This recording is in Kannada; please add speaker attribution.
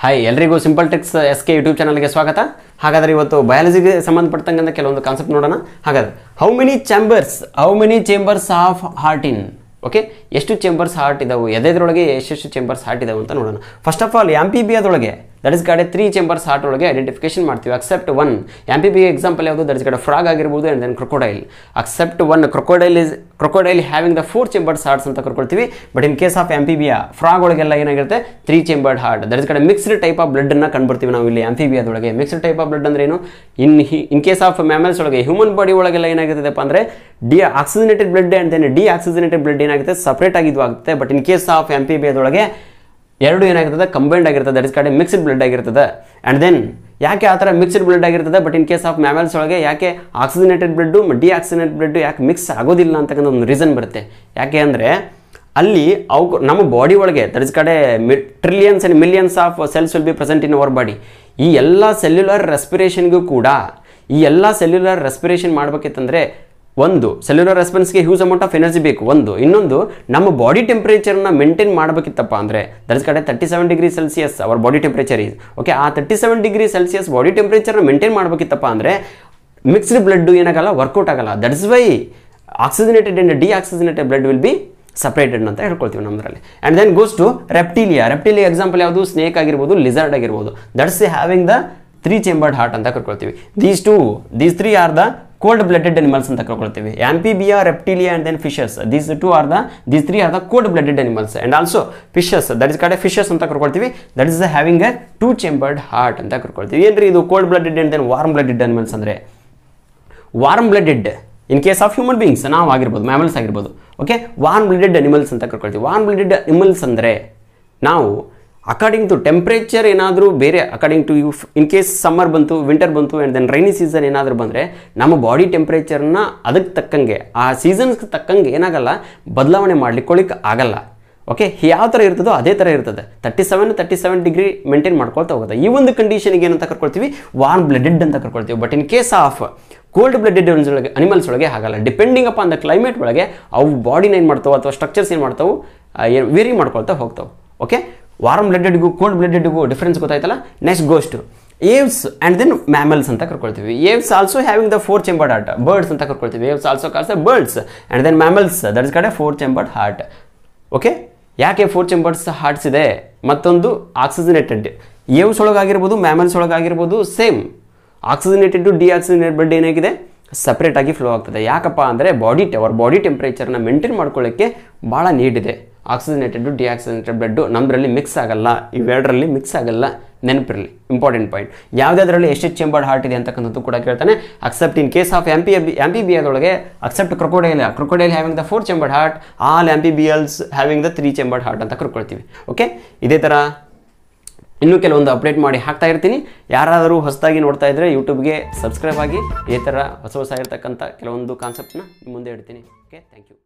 Speaker 1: ಹಾಯ್ ಎಲ್ರಿಗೂ simple tricks S K YouTube ಚಾನಲ್ಗೆ ಸ್ವಾಗತ ಹಾಗಾದರೆ ಇವತ್ತು ಬಯಾಲಜಿಗೆ ಸಂಬಂಧಪಟ್ಟಂಗೆ ಕೆಲವೊಂದು ಕಾನ್ಸೆಪ್ಟ್ ನೋಡೋಣ ಹಾಗಾದ್ರೆ how many chambers how many chambers of heart in okay ಎಷ್ಟು ಚೇಂಬರ್ಸ್ ಹಾರ್ಟ್ ಇದಾವೆ ಎದೆದ್ರೊಳಗೆ ಎಷ್ಟೆಷ್ಟು ಚೇಂಬರ್ಸ್ ಹಾರ್ಟ್ ಇದಾವೆ ಅಂತ ನೋಡೋಣ ಫಸ್ಟ್ ಆಫ್ ಆಲ್ ಆಂಪಿಬಿಯಾದೊಳಗೆ ದಟ್ ಇಸ್ ಕಡೆ ತ್ರೀ ಚೇಂಬರ್ಸ್ ಹಾರ್ಟ್ ಒಳಗೆ ಐಡೆಂಟಿಫಿಕೇಶನ್ ಮಾಡ್ತೀವಿ ಅಕ್ಸೆಪ್ಟ್ ಒನ್ ಆಂಪಿಬಿ ಎಕ್ಸಾಂಪಲ್ ಯಾವುದು ದಟ್ ಇಸ್ ಕಡೆ ಫ್ರಾಗ್ ಆಗಿರ್ಬೋದು and then crocodile except one crocodile is crocodile having the four chambers hearts ಅಂತ ಕರ್ಕೊಳ್ತೀವಿ but in case of amphibia frog ಒಳಗೆಲ್ಲ ಏನಾಗಿರುತ್ತೆ three chambered heart that is ಕಡೆ ಮಿಕ್ಸ್ಡ್ ಟೈಪ್ ಆಫ್ ಬ್ಲಡ್ನ ಕಂಡುಬರ್ತೀವಿ ನಾವು ಇಲ್ಲಿ ಆಂಫಿಬಿಯಾದೊಳಗೆ ಮಿಕ್ಸ್ಡ್ ಟೈಪ್ ಆಫ್ ಬ್ಲಡ್ ಅಂದ್ರೆ ಏನು in in case of mammals ಒಳಗೆ ಹ್ಯೂಮನ್ ಬಾಡಿ ಒಳಗೆಲ್ಲ ಏನಾಗಿರುತ್ತಪ್ಪ ಅಂದರೆ the oxygenated blood and then D oxygenated blood ಏನಾಗುತ್ತೆ ಸಪ್ರೇಟ್ ಆಗಿದ್ದು ಆಗುತ್ತೆ ಬಟ್ ಇನ್ ಕೇಸ್ ಆಫ್ ಆಂಫಿಬಿಯಾದೊಳಗೆ ಎರಡು ಏನಾಗಿರ್ತದೆ ಕಂಬೈಂಡ್ ಆಗಿರ್ತದೆ ದಟ್ ಇಸ್ ಕಡೆ ಮಿಕ್ಸ್ಡ್ ಬ್ಲಡ್ ಆಗಿರ್ತದೆ ಆ್ಯಂಡ್ ದೆನ್ ಯಾಕೆ ಆ ಥರ ಮಿಕ್ಸ್ಡ್ ಬ್ಲಡ್ ಆಗಿರ್ತದೆ but in case of mammals ಒಳಗೆ ಯಾಕೆ oxygenated blood D oxygenated blood ಯಾಕೆ ಮಿಕ್ಸ್ ಆಗೋದಿಲ್ಲ ಅಂತಕ್ಕಂಥ ಒಂದು ರೀಸನ್ ಬರುತ್ತೆ ಯಾಕೆ ಅಂದರೆ ಅಲ್ಲಿ ಅವು ನಮ್ಮ ಬಾಡಿ ಒಳಗೆ ದಟ್ ಇಸ್ ಕಡೆ ಮಿ trillions and millions of cells will be present in our body ಈ ಎಲ್ಲ ಸೆಲ್ಯುಲರ್ ರೆಸ್ಪಿರೇಷನ್ಗೂ ಕೂಡ ಈ ಎಲ್ಲ ಸೆಲ್ಯುಲರ್ ರೆಸ್ಪಿರೇಷನ್ ಮಾಡಬೇಕಿತ್ತಂದರೆ ಒಂದು ಸೆಲ್ಯುಲರ್ ರೆಸ್ಪಾನ್ಸ್ಗೆ ಹ್ಯೂಸ್ ಅಮೌಂಟ್ ಆಫ್ ಎನರ್ಜಿ ಬೇಕು ಒಂದು ಇನ್ನೊಂದು ನಮ್ಮ ಬಾಡಿ ಟೆಂಪ್ರೇಚರ್ನ ಮೇಂಟೈನ್ ಮಾಡಬೇಕಿತ್ತಪ್ಪ ಅಂದರೆ ದಟ್ ಇಸ್ ಕಡೆ thirty seven degree Celsius our body temperature is okay ಆ thirty seven degree Celsius body ಟೆಂಪ್ರೇಚರ್ನ ಮೇಂಟೈನ್ ಮಾಡಬೇಕಿತ್ತಪ್ಪ ಅಂದರೆ ಮಿಕ್ಸ್ಡ್ ಬ್ಲಡ್ ಏನಾಗಲ್ಲ ವರ್ಕೌಟ್ ಆಗಲ್ಲ that is why oxygenated and D oxygenated blood will be separated ಅಂತ ಹೇಳ್ಕೊಳ್ತೀವಿ ನಮ್ಮದ್ರಲ್ಲಿ and then goes to reptilia reptilia example ಯಾವುದು ಸ್ನೇಕ್ ಆಗಿರ್ಬೋದು ಲಿಸರ್ಡ್ ಆಗಿರ್ಬೋದು that's having the three chambered heart ಅಂತ ಕರ್ಕೊಳ್ತೀವಿ these two these three are the cold blooded animals ಅಂತ ಕರ್ಕೊಳ್ತೀವಿ amphibia reptilia and then fishes these two are the these three are the cold blooded animals and also fishes that is ಕಡೆ ಫಿಶಸ್ ಅಂತ ಕರ್ಕೊಳ್ತೀವಿ that is having a two chambered heart ಅಂತ ಕರ್ಕೊಳ್ತೀವಿ ಏನ್ರಿ ಇದು cold blooded and then warm blooded animals ಅಂದರೆ warm blooded in case of human beings ನಾವು ಆಗಿರ್ಬೋದು ಮ್ಯಾಮಲ್ಸ್ ಆಗಿರ್ಬೋದು ಓಕೆ ವಾರ್ಮ್ ಬ್ಲಡೆಡ್ ಅನಿಮಲ್ಸ್ ಅಂತ ಕರ್ಕೊಳ್ತೀವಿ ವಾರ್ಮ್ ಬ್ಲಡೆಡ್ ಅನಿಮಲ್ಸ್ ಅಂದರೆ ನಾವು ಅಕಾರ್ಡಿಂಗ್ ಟು ಟೆಂಪ್ರೇಚರ್ ಏನಾದರೂ ಬೇರೆ according to you in case summer ಬಂತು ವಿಂಟರ್ ಬಂತು ಆ್ಯಂಡ್ ದೆನ್ ರೈನಿ ಸೀಸನ್ ಏನಾದರೂ ಬಂದರೆ ನಮ್ಮ ಬಾಡಿ ಟೆಂಪ್ರೇಚರ್ನ ಅದಕ್ಕೆ ತಕ್ಕಂಗೆ ಆ ಸೀಸನ್ಸ್ಗೆ ತಕ್ಕಂಗೆ ಏನಾಗಲ್ಲ ಬದಲಾವಣೆ ಮಾಡ್ಲಿಕ್ಕೊಳಿಕ್ಕೆ ಆಗಲ್ಲ ಓಕೆ ಯಾವ ಥರ ಇರ್ತದೋ ಅದೇ ಥರ ಇರ್ತದೆ thirty seven thirty seven degree maintain ಮಾಡ್ಕೊಳ್ತಾ ಹೋಗುತ್ತೆ ಈ ಒಂದು ಕಂಡೀಷನ್ಗೆ ಏನಂತ ಕರ್ಕೊಳ್ತೀವಿ ವಾರ್ಮ್ ಬ್ಲಡೆಡ್ ಅಂತ ಕರ್ಕೊಳ್ತೀವಿ but in case of cold blooded ಒಳಗೆ ಅನಿಮಲ್ಸ್ ಒಳಗೆ ಆಗಲ್ಲ depending up on the climate ಒಳಗೆ ಅವು ಬಾಡಿನ ಏನು ಮಾಡ್ತಾವೆ ಅಥವಾ ಸ್ಟ್ರಕ್ಚರ್ಸ್ ಏನು ಮಾಡ್ತಾವೆ ವೇರಿ ಮಾಡ್ಕೊಳ್ತಾ ಹೋಗ್ತಾವೆ ಓಕೆ ವಾರ್ಮ್ ಬ್ಲಡೆಡ್ಗೂ ಕೋಲ್ಡ್ ಬ್ಲಡೆಡ್ಗೂ ಡಿಫ್ರೆನ್ಸ್ ಗೊತ್ತಾಯ್ತಲ್ಲ next goes to aves and then mammals ಅಂತ ಕರ್ಕೊಳ್ತೀವಿ aves also having the four chambered heart birds ಅಂತ ಕರ್ಕೊಳ್ತೀವಿ aves also calls birds and then mammals that is ಕಡೆ ಫೋರ್ ಚೆಂಬರ್ಡ್ ಹಾರ್ಟ್ ಓಕೆ ಯಾಕೆ ಫೋರ್ ಚೆಂಬರ್ಸ್ ಹಾರ್ಟ್ಸ್ ಇದೆ ಮತ್ತೊಂದು ಆಕ್ಸಿಜನೇಟೆಡ್ ಏವ್ಸ್ ಒಳಗಾಗಿರ್ಬೋದು ಮ್ಯಾಮಲ್ಸ್ ಒಳಗಾಗಿರ್ಬೋದು same oxygenated D oxygenated blood ಏನಾಗಿದೆ ಸಪ್ರೇಟ್ ಆಗಿ ಫ್ಲೋ ಆಗ್ತದೆ ಯಾಕಪ್ಪ ಅಂದರೆ ಬಾಡಿ ಅವರ್ ಬಾಡಿ ಟೆಂಪ್ರೇಚರ್ನ ಮೇಂಟೈನ್ ಮಾಡ್ಕೊಳ್ಳೋಕ್ಕೆ ಭಾಳ ನೀಡ್ ಇದೆ ಆಕ್ಸಿಜನೇಟೆಡ್ ಡಿ ಆಕ್ಸಿಜನೇಟೆಡ್ ಬ್ಲಡ್ಡು ನಮ್ಮದ್ರಲ್ಲಿ ಮಿಕ್ಸ್ ಆಗಲ್ಲ ಇವೆರಡರಲ್ಲಿ ಮಿಕ್ಸ್ ಆಗಲ್ಲ ನೆನಪಿರಲಿ ಇಂಪಾರ್ಟೆಂಟ್ ಪಾಯಿಂಟ್ ಯಾವುದಾದ್ರಲ್ಲಿ ಎಷ್ಟೆಷ್ಟು ಚೆಂಬರ್ಡ್ ಹಾರ್ಟ್ ಇದೆ ಅಂತಕ್ಕಂಥದ್ದು ಕೂಡ ಕೇಳ್ತಾನೆ ಅಕ್ಸೆಪ್ಟ್ ಇನ್ ಕೇಸ್ ಆಫ್ ಎಂಪಿ ಆಂಪಿಬಿಯಾದೊಳಗೆ except crocodile crocodile having the four chambered heart all amphibians having the three chambered heart ಅಂತ ಕರ್ಕೊಳ್ತೀವಿ ಓಕೆ ಇದೇ ಥರ ಇನ್ನೂ ಕೆಲವೊಂದು ಅಪ್ಡೇಟ್ ಮಾಡಿ ಹಾಕ್ತಾ ಇರ್ತೀನಿ ಯಾರಾದರೂ ಹೊಸದಾಗಿ ನೋಡ್ತಾ ಇದ್ದರೆ ಯೂಟ್ಯೂಬ್ಗೆ ಸಬ್ಸ್ಕ್ರೈಬ್ ಆಗಿ ಇದೇ ಥರ ಹೊಸ ಹೊಸ ಇರ್ತಕ್ಕಂಥ ಕೆಲವೊಂದು ಕಾನ್ಸೆಪ್ಟ್ನ ಮುಂದೆ ಇಡ್ತೀನಿ ಓಕೆ ಥ್ಯಾಂಕ್ ಯು